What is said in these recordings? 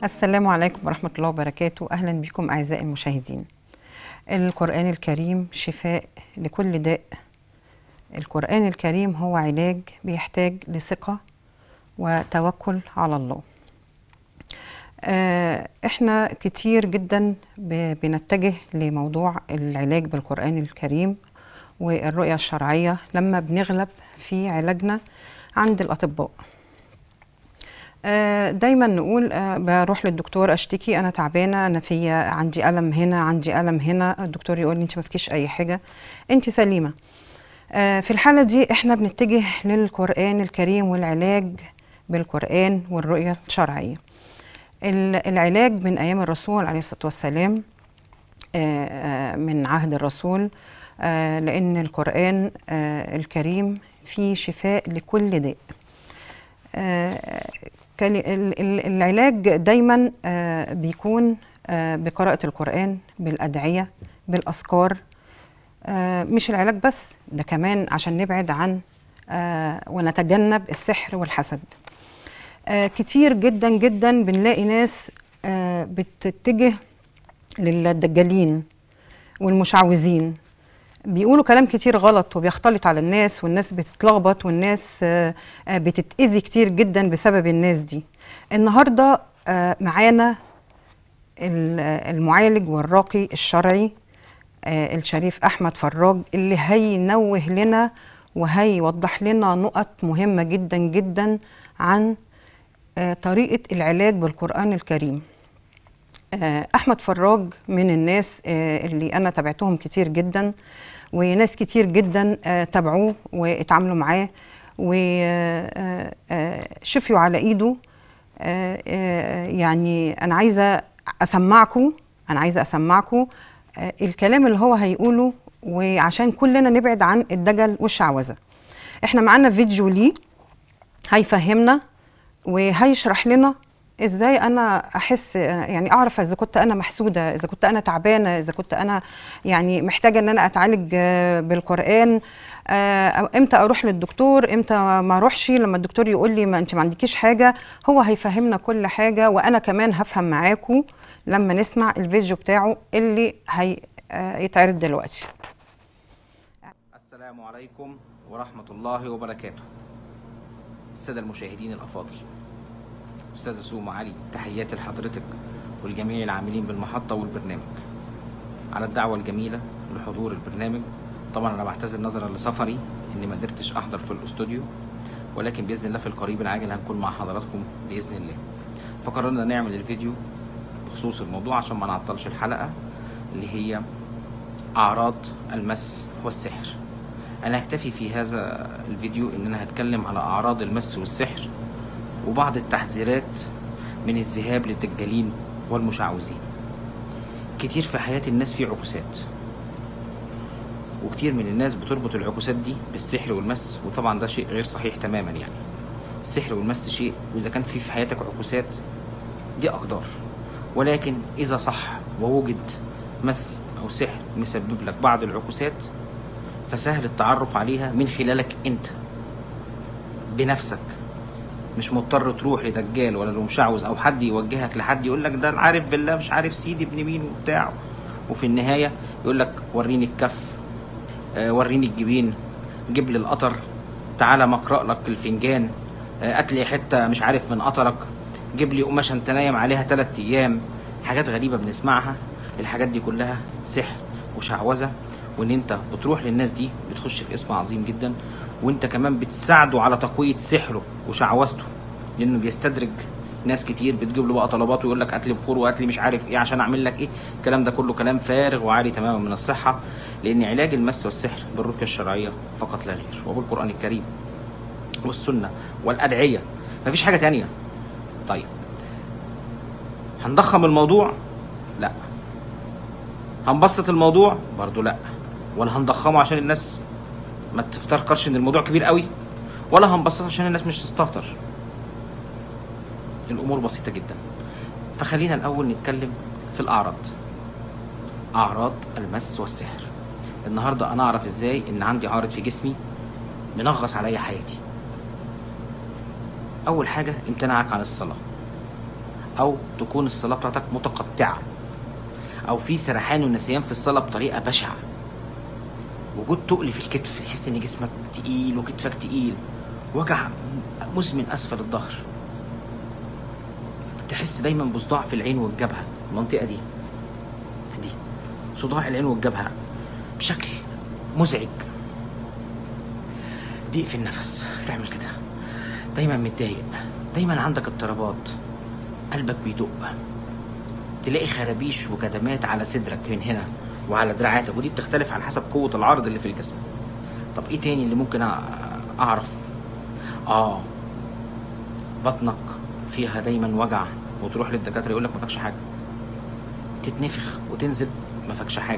السلام عليكم ورحمة الله وبركاته أهلا بكم أعزائي المشاهدين القرآن الكريم شفاء لكل داء القرآن الكريم هو علاج بيحتاج لثقة وتوكل على الله آه، احنا كتير جدا ب- بنتجه لموضوع العلاج بالقرآن الكريم والرؤية الشرعية لما بنغلب في علاجنا عند الأطباء آه، دايما نقول آه، بروح للدكتور اشتكي انا تعبانه انا في عندي الم هنا عندي الم هنا الدكتور يقول لي انت ما فيكيش اي حاجه انت سليمه آه، في الحاله دي احنا بنتجه للقران الكريم والعلاج بالقران والرؤيه الشرعيه ال- العلاج من ايام الرسول عليه الصلاه والسلام آه، آه، من عهد الرسول آه، لان القران آه، الكريم فيه شفاء لكل داء آه، كان ال- ال- العلاج دايما آه، بيكون آه، بقراءة القرآن بالأدعية بالأذكار آه، مش العلاج بس ده كمان عشان نبعد عن آه، ونتجنب السحر والحسد آه، كتير جدا جدا بنلاقي ناس آه، بتتجه للدجالين والمشعوذين بيقولوا كلام كتير غلط وبيختلط على الناس والناس بتتلخبط والناس آه، آه، بتتأذي كتير جدا بسبب الناس دي النهارده آه، معانا ال- آه، المعالج والراقي الشرعي آه، الشريف احمد فراج اللي هينوه لنا وهيوضح لنا نقط مهمه جدا جدا عن آه، طريقه العلاج بالقران الكريم آه، احمد فراج من الناس آه، اللي انا تابعتهم كتير جدا وناس كتير جدا آه، تابعوه واتعاملوا معاه وشفيوا على ايده آه، آه، يعني انا عايزه اسمعكم انا عايزه اسمعكم آه، الكلام اللي هو هيقوله وعشان كلنا نبعد عن الدجل والشعوذه احنا معانا فيديو ليه هيفهمنا وهيشرح لنا ازاي انا احس يعني اعرف اذا كنت انا محسوده اذا كنت انا تعبانه اذا كنت انا يعني محتاجه ان انا اتعالج آه، بالقران آه، أو امتى اروح للدكتور امتى ما اروحش لما الدكتور يقول لي ما انت ما عندكيش حاجه هو هيفهمنا كل حاجه وانا كمان هفهم معاكم لما نسمع الفيديو بتاعه اللي هيتعرض دلوقتي السلام عليكم ورحمة الله وبركاته السادة المشاهدين الأفاضل أستاذة سوما علي تحياتي لحضرتك والجميع العاملين بالمحطة والبرنامج على الدعوة الجميلة لحضور البرنامج طبعا أنا بعتذر نظرا لسفري إني ما قدرتش أحضر في الأستوديو ولكن بإذن الله في القريب العاجل هنكون مع حضراتكم بإذن الله فقررنا نعمل الفيديو بخصوص الموضوع عشان ما نعطلش الحلقة اللي هي أعراض المس والسحر أنا هكتفي في هذا الفيديو إن أنا هتكلم على أعراض المس والسحر وبعض التحذيرات من الذهاب للدجالين والمشعوذين كتير في حياة الناس في عكوسات وكتير من الناس بتربط العكوسات دي بالسحر والمس وطبعا ده شيء غير صحيح تماما يعني السحر والمس شيء وإذا كان في في حياتك عكوسات دي أقدار ولكن إذا صح ووجد مس أو سحر مسبب لك بعض العكوسات فسهل التعرف عليها من خلالك أنت بنفسك مش مضطر تروح لدجال ولا لمشعوذ او حد يوجهك لحد يقول لك ده عارف بالله مش عارف سيدي ابن مين وبتاع وفي النهايه يقول لك وريني الكف آه، وريني الجبين جيب لي القطر تعالى مقرأ لك الفنجان آه، هات لي حته مش عارف من قطرك جيب لي قماشه انت نايم عليها ثلاث ايام حاجات غريبه بنسمعها الحاجات دي كلها سحر وشعوذه وان انت بتروح للناس دي بتخش في اسم عظيم جدا وانت كمان بتساعده على تقويه سحره وشعوذته لانه بيستدرج ناس كتير بتجيب له بقى طلبات ويقول لك هات لي بخور وهات لي مش عارف ايه عشان اعمل لك ايه الكلام ده كله كلام فارغ وعالي تماما من الصحه لان علاج المس والسحر بالرقيه الشرعيه فقط لا غير وبالقران الكريم والسنه والادعيه مفيش حاجه تانية طيب هنضخم الموضوع لا هنبسط الموضوع برضو لا ولا هنضخمه عشان الناس ما تفتكرش ان الموضوع كبير قوي ولا هنبسطه عشان الناس مش تستهتر الامور بسيطه جدا فخلينا الاول نتكلم في الاعراض اعراض المس والسحر النهارده انا اعرف ازاي ان عندي عارض في جسمي منغص عليا حياتي اول حاجه امتناعك عن الصلاه او تكون الصلاه بتاعتك متقطعه او في سرحان ونسيان في الصلاه بطريقه بشعه وجود تقل في الكتف تحس ان جسمك تقيل وكتفك تقيل وجع مزمن اسفل الظهر تحس دايما بصداع في العين والجبهه المنطقه دي دي صداع العين والجبهه بشكل مزعج ضيق في النفس تعمل كده دايما متضايق دايما عندك اضطرابات قلبك بيدق تلاقي خرابيش وكدمات على صدرك من هنا وعلى دراعاتك ودي بتختلف على حسب قوة العرض اللي في الجسم طب ايه تاني اللي ممكن أ- اعرف اه بطنك فيها دايما وجع وتروح للدكاترة يقولك ما فيكش حاجة تتنفخ وتنزل ما فيكش حاجة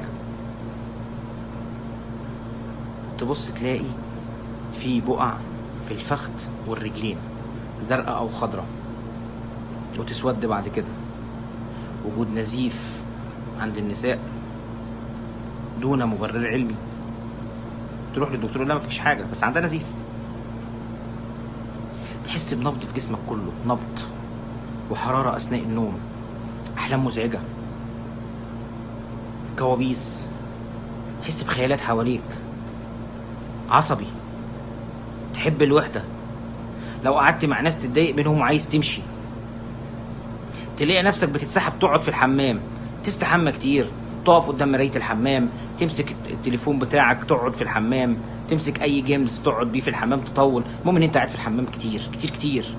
تبص تلاقي في بقع في الفخذ والرجلين زرقاء او خضراء وتسود بعد كده وجود نزيف عند النساء دون مبرر علمي تروح للدكتور يقول لا ما فيش حاجه بس عندها نزيف تحس بنبض في جسمك كله نبض وحراره اثناء النوم احلام مزعجه كوابيس تحس بخيالات حواليك عصبي تحب الوحده لو قعدت مع ناس تتضايق منهم وعايز تمشي تلاقي نفسك بتتسحب تقعد في الحمام تستحمى كتير تقف قدام مرايه الحمام تمسك التليفون بتاعك تقعد في الحمام تمسك اي جيمز تقعد بيه في الحمام تطول المهم ان انت قاعد في الحمام كتير كتير كتير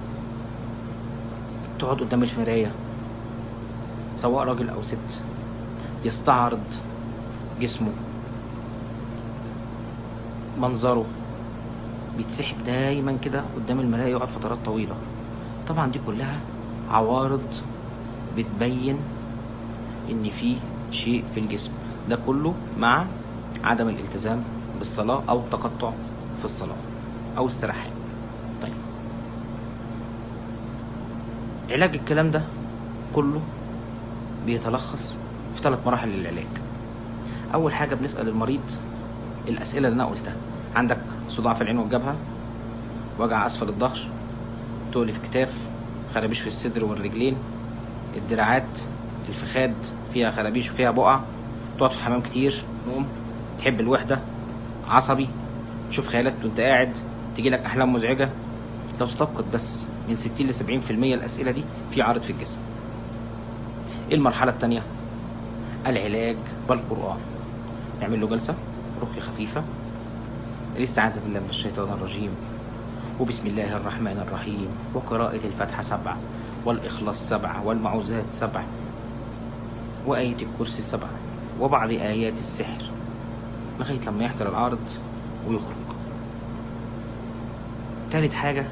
تقعد قدام المرايه سواء راجل او ست يستعرض جسمه منظره بيتسحب دايما كده قدام المرايه يقعد فترات طويله طبعا دي كلها عوارض بتبين ان في شيء في الجسم ده كله مع عدم الالتزام بالصلاه او التقطع في الصلاه او السرحان طيب علاج الكلام ده كله بيتلخص في ثلاث مراحل للعلاج اول حاجه بنسال المريض الاسئله اللي انا قلتها عندك صداع في العين والجبهه وجع اسفل الظهر تقل في الكتاف خرابيش في الصدر والرجلين الدراعات الفخاد فيها خرابيش وفيها بقع تقعد في الحمام كتير نوم تحب الوحده عصبي تشوف خيالات وانت قاعد تجي لك احلام مزعجه لو تطبقت بس من 60 ل 70% الاسئله دي في عارض في الجسم ايه المرحله الثانيه العلاج بالقران نعمل له جلسه رقيه خفيفه الاستعاذة بالله من الشيطان الرجيم وبسم الله الرحمن الرحيم وقراءة الفاتحة سبع والإخلاص سبع والمعوذات سبع وآية الكرسي سبع وبعض آيات السحر لغاية لما يحضر العارض ويخرج تالت حاجة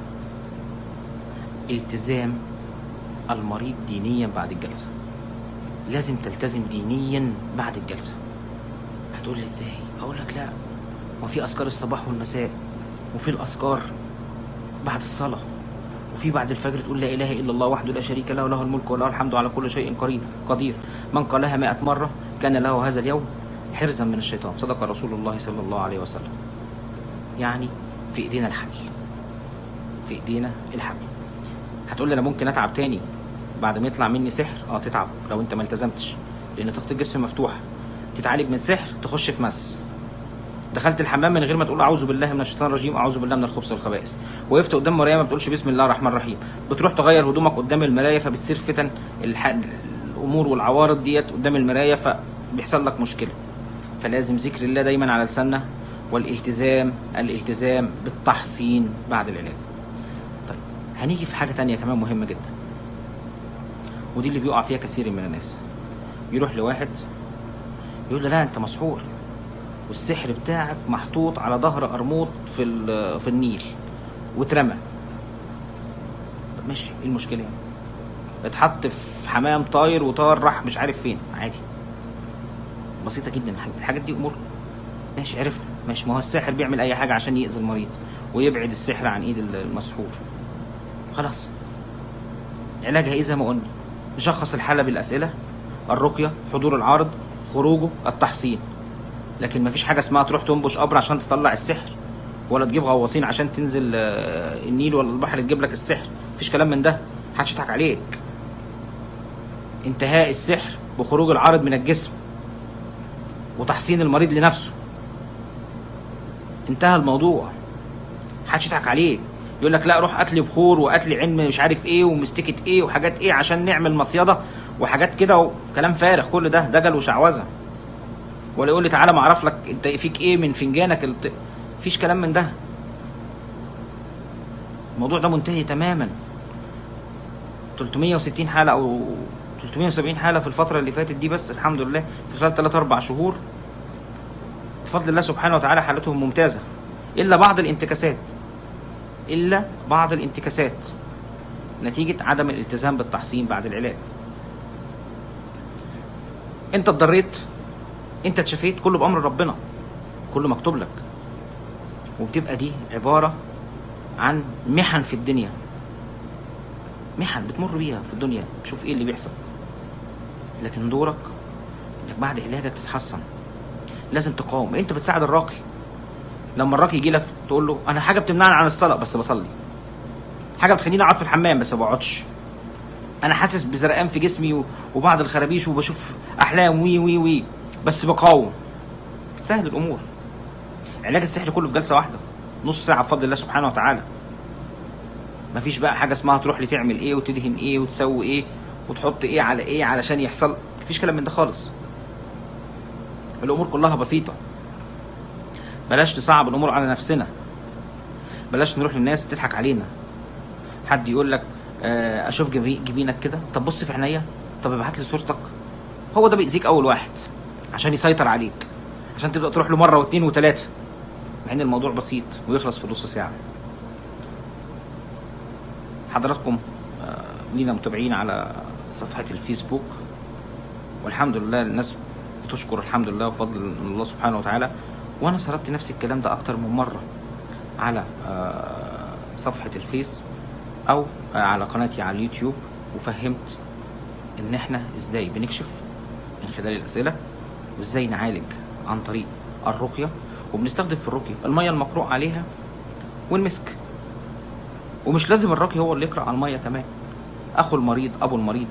التزام المريض دينيا بعد الجلسة لازم تلتزم دينيا بعد الجلسة هتقول لي ازاي اقول لك لا ما في اذكار الصباح والمساء وفي الاذكار بعد الصلاه وفي بعد الفجر تقول لا اله الا الله وحده لا شريك له له الملك وله الحمد على كل شيء قدير قدير من قالها مئة مرة كان له هذا اليوم حرزا من الشيطان صدق رسول الله صلى الله عليه وسلم يعني في ايدينا الحل في ايدينا الحل هتقول لي انا ممكن اتعب تاني بعد ما يطلع مني سحر اه تتعب لو انت ما التزمتش لان طاقه الجسم مفتوحه تتعالج من سحر تخش في مس دخلت الحمام من غير ما تقول اعوذ بالله من الشيطان الرجيم اعوذ بالله من الخبث والخبائث وقفت قدام مرايه ما بتقولش بسم الله الرحمن الرحيم بتروح تغير هدومك قدام المرايه فبتصير فتن الح... الامور والعوارض ديت قدام المرايه فبيحصل لك مشكله فلازم ذكر الله دايما على لساننا والالتزام الالتزام بالتحصين بعد العلاج طيب هنيجي في حاجه تانية كمان مهمه جدا ودي اللي بيقع فيها كثير من الناس يروح لواحد يقول له لا انت مسحور والسحر بتاعك محطوط على ظهر قرموط في ال- في النيل واترمى طب ماشي ايه المشكله يعني اتحط في حمام طاير وطار راح مش عارف فين عادي بسيطه جدا الحاج- الحاجات دي امور ماشي عرفنا ماشي ما هو الساحر بيعمل اي حاجه عشان يأذي المريض ويبعد السحر عن ايد المسحور خلاص علاجها ايه زي ما قلنا نشخص الحاله بالاسئله الرقيه حضور العارض خروجه التحصين لكن مفيش حاجه اسمها تروح تنبش قبر عشان تطلع السحر ولا تجيب غواصين عشان تنزل آه، النيل ولا البحر تجيب لك السحر مفيش كلام من ده محدش يضحك عليك انتهاء السحر بخروج العارض من الجسم وتحصين المريض لنفسه انتهى الموضوع محدش يضحك عليك يقول لك لا روح قتل بخور وقتل علم مش عارف ايه ومستكة ايه وحاجات ايه عشان نعمل مصيده وحاجات كده وكلام فارغ كل ده دجل وشعوذه ولا يقول لي تعالى ما اعرف لك انت فيك ايه من فنجانك الت... مفيش كلام من ده الموضوع ده منتهي تماما 360 حاله او 370 حاله في الفتره اللي فاتت دي بس الحمد لله في خلال 3 4 شهور بفضل الله سبحانه وتعالى حالتهم ممتازه الا بعض الانتكاسات الا بعض الانتكاسات نتيجه عدم الالتزام بالتحصين بعد العلاج انت اتضريت انت اتشفيت كله بامر ربنا كله مكتوب لك وبتبقى دي عباره عن محن في الدنيا محن بتمر بيها في الدنيا تشوف ايه اللي بيحصل لكن دورك انك بعد علاجك تتحسن لازم تقاوم انت بتساعد الراقي لما الراقي يجي لك تقول له انا حاجه بتمنعني عن الصلاه بس بصلي حاجه بتخليني اقعد في الحمام بس ما بقعدش انا حاسس بزرقان في جسمي و- وبعض الخرابيش وبشوف احلام وي وي وي بس بقاوم بتسهل الامور علاج السحر كله في جلسه واحده نص ساعه بفضل الله سبحانه وتعالى مفيش بقى حاجه اسمها تروح لي تعمل ايه وتدهن ايه وتسوي ايه وتحط ايه على ايه علشان يحصل مفيش كلام من ده خالص الامور كلها بسيطه بلاش نصعب الامور على نفسنا بلاش نروح للناس تضحك علينا حد يقول لك آه، اشوف جبي- جبينك كده طب بص في عينيا طب ابعت لي صورتك هو ده بيأذيك اول واحد عشان يسيطر عليك عشان تبدا تروح له مره واثنين وثلاثه مع ان الموضوع بسيط ويخلص في نص ساعه حضراتكم آه، لينا متابعين على صفحه الفيسبوك والحمد لله الناس بتشكر الحمد لله وفضل من الله سبحانه وتعالى وانا سردت نفس الكلام ده اكتر من مره على آه، صفحه الفيس او آه، على قناتي على اليوتيوب وفهمت ان احنا ازاي بنكشف من خلال الاسئله وازاي نعالج عن طريق الرقيه وبنستخدم في الرقيه الميه المقروء عليها والمسك ومش لازم الراقي هو اللي يقرا على الميه كمان اخو المريض ابو المريض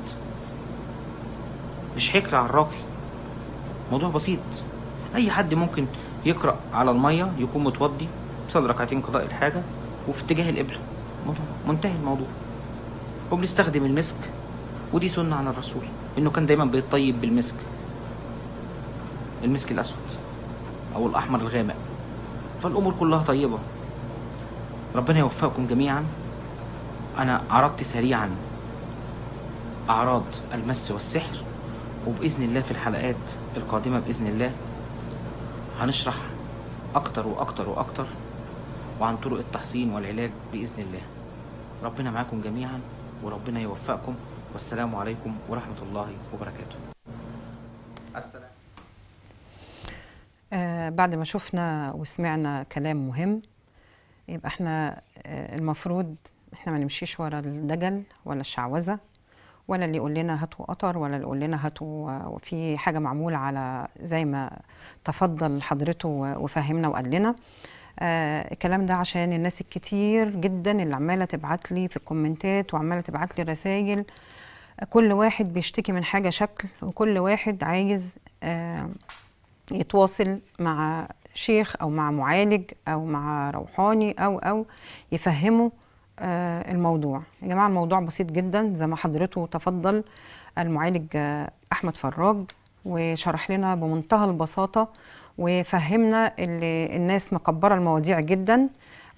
مش هيقرا على الراقي موضوع بسيط اي حد ممكن يقرا على الميه يكون متوضي صلي ركعتين قضاء الحاجه وفي اتجاه القبله موضوع منتهي الموضوع وبنستخدم المسك ودي سنه عن الرسول انه كان دايما بيطيب بالمسك المسك الاسود او الاحمر الغامق فالامور كلها طيبه ربنا يوفقكم جميعا انا عرضت سريعا اعراض المس والسحر وباذن الله في الحلقات القادمه باذن الله هنشرح اكتر واكتر واكتر وعن طرق التحصين والعلاج باذن الله ربنا معاكم جميعا وربنا يوفقكم والسلام عليكم ورحمه الله وبركاته السلام آه بعد ما شفنا وسمعنا كلام مهم يبقى احنا آه المفروض احنا ما نمشيش ورا الدجل ولا الشعوذه ولا اللي يقول لنا هاتوا قطر ولا اللي يقول لنا هاتوا آه، وفي حاجه معموله على زي ما تفضل حضرته و- وفهمنا وقال لنا آه الكلام ده عشان الناس الكتير جدا اللي عماله تبعت لي في الكومنتات وعماله تبعت لي رسائل كل واحد بيشتكي من حاجه شكل وكل واحد عايز آه يتواصل مع شيخ او مع معالج او مع روحاني او او يفهمه آه، الموضوع يا جماعه الموضوع بسيط جدا زي ما حضرته تفضل المعالج آه، احمد فراج وشرح لنا بمنتهى البساطه وفهمنا اللي الناس مكبره المواضيع جدا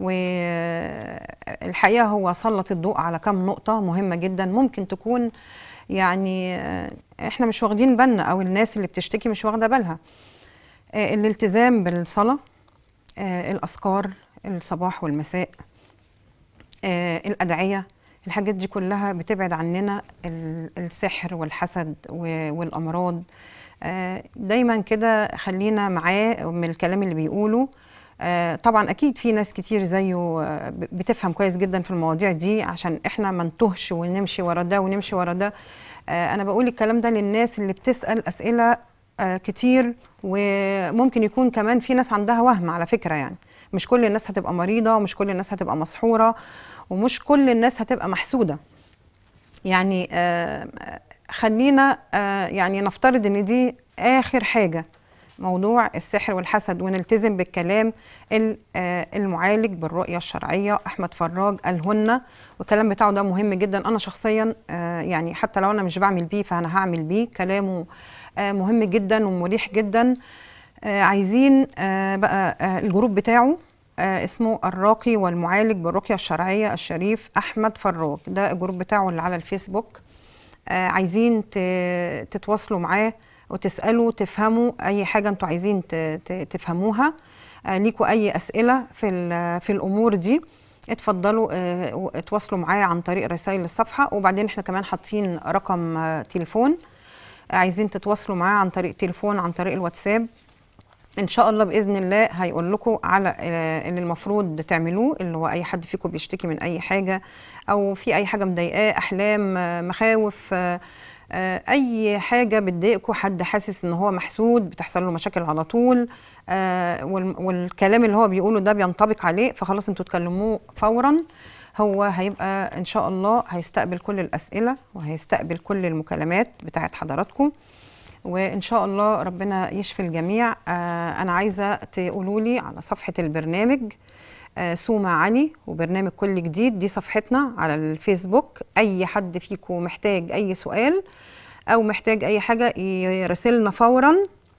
والحقيقه هو سلط الضوء على كم نقطه مهمه جدا ممكن تكون يعني آه، احنا مش واخدين بالنا او الناس اللي بتشتكي مش واخده بالها آه، الالتزام بالصلاة آه، الأذكار الصباح والمساء آه، الأدعية الحاجات دي كلها بتبعد عننا ال- السحر والحسد و- والأمراض آه، دايما كده خلينا معاه من الكلام اللي بيقوله آه، طبعا اكيد في ناس كتير زيه آه، ب- بتفهم كويس جدا في المواضيع دي عشان احنا ما نتوهش ونمشي ورا ده ونمشي ورا ده آه، انا بقول الكلام ده للناس اللي بتسأل اسئله آه، كتير وممكن يكون كمان في ناس عندها وهم على فكره يعني مش كل الناس هتبقى مريضه ومش كل الناس هتبقى مسحوره ومش كل الناس هتبقى محسوده يعني آه، خلينا آه، يعني نفترض ان دي اخر حاجه موضوع السحر والحسد ونلتزم بالكلام ال- آه، المعالج بالرؤيه الشرعيه احمد فراج الهنه والكلام بتاعه ده مهم جدا انا شخصيا آه، يعني حتى لو انا مش بعمل بيه فانا هعمل بيه كلامه آه، مهم جدا ومريح جدا آه، عايزين آه، بقى آه، الجروب بتاعه آه، اسمه الراقي والمعالج بالرقيه الشرعيه الشريف احمد فراج ده الجروب بتاعه اللي على الفيسبوك آه، عايزين ت- تتواصلوا معاه وتسالوا تفهموا اي حاجه انتوا عايزين ت- ت- تفهموها آه، ليكوا اي اسئله في ال- في الامور دي اتفضلوا آه، و- اتواصلوا معايا عن طريق رسائل الصفحه وبعدين احنا كمان حاطين رقم آه، تليفون عايزين تتواصلوا معاه عن طريق تليفون عن طريق الواتساب ان شاء الله باذن الله هيقول لكم على آه، اللي المفروض تعملوه اللي هو اي حد فيكم بيشتكي من اي حاجه او في اي حاجه مضايقاه احلام آه، مخاوف آه، آه، اي حاجه بتضايقكم حد حاسس ان هو محسود بتحصل له مشاكل على طول آه، وال- والكلام اللي هو بيقوله ده بينطبق عليه فخلاص انتوا تكلموه فورا هو هيبقى ان شاء الله هيستقبل كل الاسئله وهيستقبل كل المكالمات بتاعت حضراتكم وان شاء الله ربنا يشفي الجميع آه انا عايزه تقولوا لي على صفحه البرنامج آه سوما علي وبرنامج كل جديد دي صفحتنا على الفيسبوك اي حد فيكم محتاج اي سؤال او محتاج اي حاجه يراسلنا فورا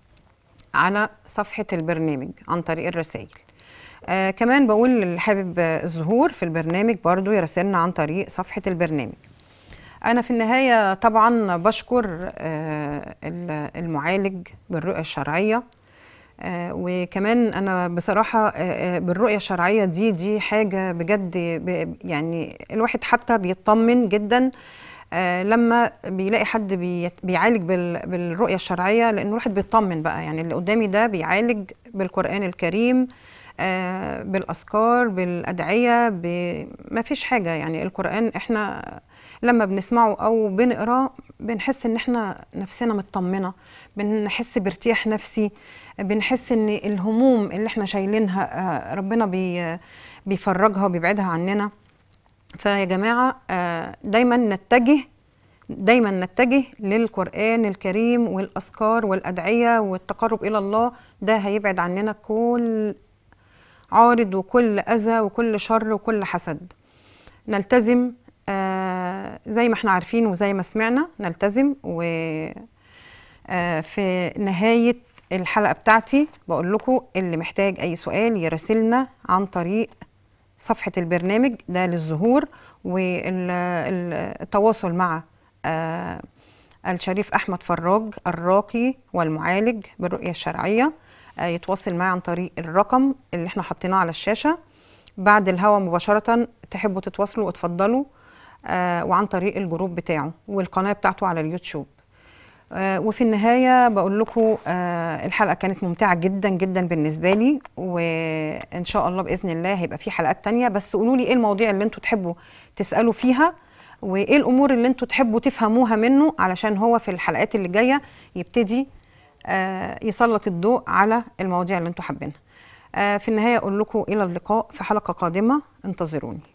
على صفحه البرنامج عن طريق الرسائل آه كمان بقول اللي حابب آه، الظهور في البرنامج برضو يراسلنا عن طريق صفحه البرنامج أنا في النهاية طبعا بشكر آه، ال- المعالج بالرؤية الشرعية آه، وكمان أنا بصراحة آه، آه، بالرؤية الشرعية دي دي حاجة بجد ب- يعني الواحد حتى بيطمن جدا آه، لما بيلاقي حد بي- بيعالج بال- بالرؤية الشرعية لأن الواحد بيطمن بقى يعني اللي قدامي ده بيعالج بالقرآن الكريم آه، بالأذكار بالأدعية ب- ما فيش حاجة يعني القرآن احنا لما بنسمعه او بنقراه بنحس ان احنا نفسنا مطمنه بنحس بارتياح نفسي بنحس ان الهموم اللي احنا شايلينها آه، ربنا بي بيفرجها وبيبعدها عننا فيا جماعه آه، دايما نتجه دايما نتجه للقرآن الكريم والأذكار والأدعية والتقرب إلى الله ده هيبعد عننا كل عارض وكل أذى وكل شر وكل حسد نلتزم آه زي ما احنا عارفين وزي ما سمعنا نلتزم و آه في نهاية الحلقة بتاعتي بقول لكم اللي محتاج أي سؤال يراسلنا عن طريق صفحة البرنامج ده للظهور والتواصل مع آه الشريف أحمد فراج الراقي والمعالج بالرؤية الشرعية آه يتواصل معي عن طريق الرقم اللي احنا حطيناه على الشاشة بعد الهوا مباشرة تحبوا تتواصلوا وتفضلوا آه وعن طريق الجروب بتاعه والقناة بتاعته على اليوتيوب آه وفي النهاية بقول لكم آه الحلقة كانت ممتعة جدا جدا بالنسبة لي وإن شاء الله بإذن الله هيبقى في حلقات تانية بس قولوا لي إيه المواضيع اللي أنتوا تحبوا تسألوا فيها وإيه الأمور اللي أنتوا تحبوا تفهموها منه علشان هو في الحلقات اللي جاية يبتدي آه يسلط الضوء على المواضيع اللي أنتوا حابينها آه في النهاية أقول لكم إلى اللقاء في حلقة قادمة انتظروني